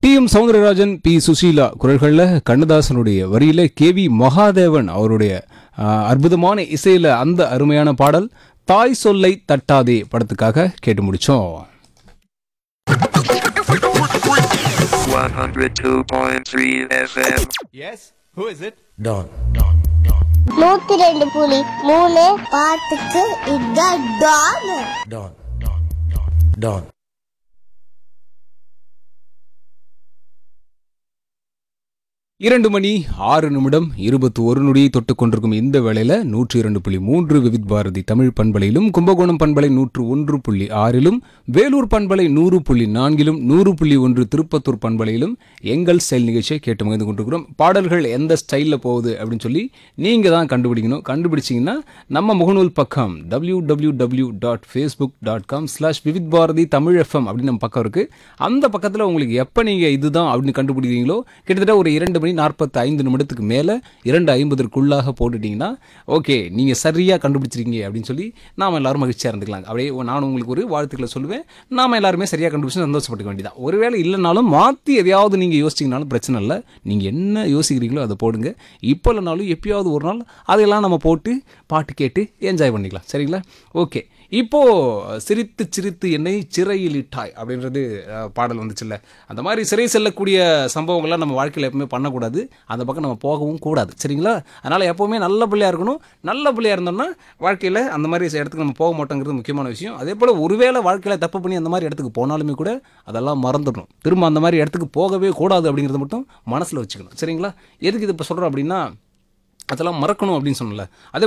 D M Soundararajan P Susheela குரல்களில் கண்ணதாசனுடைய வரியில கே வி மகாதேவன் அவருடைய ஆ, அற்புதமான இசையில அந்த அருமையான பாடல் தாய் சொல்லை தட்டாதே படத்துக்காக கேட்டு முடிச்சோம் 102.3 FM. Don. நூத்தி ரெண்டு புலி மூணு பாட்டுக்கு இதான் டான் Don. Don. இரண்டு மணி ஆறு நிமிடம் இருபத்தி ஒரு நொடியை தொட்டுக் கொண்டிருக்கும் இந்த வேளையில நூற்றி இரண்டு புள்ளி மூன்று விவித் பாரதி தமிழ் பண்பலையிலும் கும்பகோணம் பண்பலை நூற்று ஒன்று புள்ளி ஆறிலும் வேலூர் பண்பலை நூறு புள்ளி நான்கிலும் நூறு புள்ளி ஒன்று திருப்பத்தூர் பண்பலையிலும் எங்கள் ஸ்டைல் நிகழ்ச்சியை கேட்டு மகிழ்ந்து கொண்டிருக்கிறோம் பாடல்கள் எந்த ஸ்டைலில் போகுது அப்படின்னு சொல்லி நீங்கள் தான் கண்டுபிடிக்கணும் கண்டுபிடிச்சிங்கன்னா நம்ம முகநூல் பக்கம் W W W dot Facebook dot com slash Vividh Bharati Tamil FM அப்படின்னு நம்ம பக்கம் இருக்குது அந்த பக்கத்தில் உங்களுக்கு எப்போ நீங்கள் இதுதான் அப்படின்னு கண்டுபிடிக்கிறீங்களோ கிட்டத்தட்ட ஒரு இரண்டு மணி நாற்பத்தி ஐந்து நிமிடத்துக்கு மேலே இரண்டு ஐம்பதற்குள்ளாக போட்டுட்டீங்கன்னா ஓகே நீங்கள் சரியாக கண்டுபிடிச்சிருக்கீங்க அப்படின்னு சொல்லி நாம் எல்லாரும் மகிழ்ச்சியாக இருந்துக்கலாம் அப்படியே நான் உங்களுக்கு ஒரு வாழ்த்துக்களை சொல்லுவேன் நாம எல்லாருமே சரியாக கண்டுபிடிச்சு சந்தோஷப்பட்டுக்க வேண்டியதான் ஒருவேளை இல்லைனாலும் மாற்றி எதையாவது நீங்கள் யோசிச்சிங்கனாலும் பிரச்சனை இல்லை நீங்கள் என்ன யோசிக்கிறீங்களோ அதை போடுங்க இப்போ இல்லைனாலும் எப்பயாவது ஒரு நாள் அதையெல்லாம் நம்ம போட்டு பாட்டு கேட்டு என்ஜாய் பண்ணிக்கலாம் சரிங்களா ஓகே இப்போ சிரித்து சிரித்து என்னை சிறையில் இட்டாய் அப்படின்றது அஹ், பாடல் வந்துச்சுல்ல அந்த மாதிரி சிறை செல்லக்கூடிய சம்பவங்கள்லாம் நம்ம வாழ்க்கையில் எப்பவுமே பண்ணக்கூடாது அந்த பக்கம் நம்ம போகவும் கூடாது சரிங்களா அதனால் எப்போவுமே நல்ல பிள்ளையா இருக்கணும் நல்ல பிள்ளையா இருந்தோம்னா வாழ்க்கையில் அந்த மாதிரி இடத்துக்கு நம்ம போக மாட்டோங்கிறது முக்கியமான விஷயம் அதே போல் ஒருவேளை வாழ்க்கையில் தப்பு பண்ணி அந்த மாதிரி இடத்துக்கு போனாலுமே கூட அதெல்லாம் மறந்துடணும் திரும்ப அந்த மாதிரி இடத்துக்கு போகவே கூடாது அப்படிங்கிறத மட்டும் மனசில் வச்சுக்கணும் சரிங்களா எதுக்கு இது இப்போ சொல்கிறோம் அப்படின்னா அதெல்லாம் மறக்கணும் அப்படின்னு சொன்னல அதே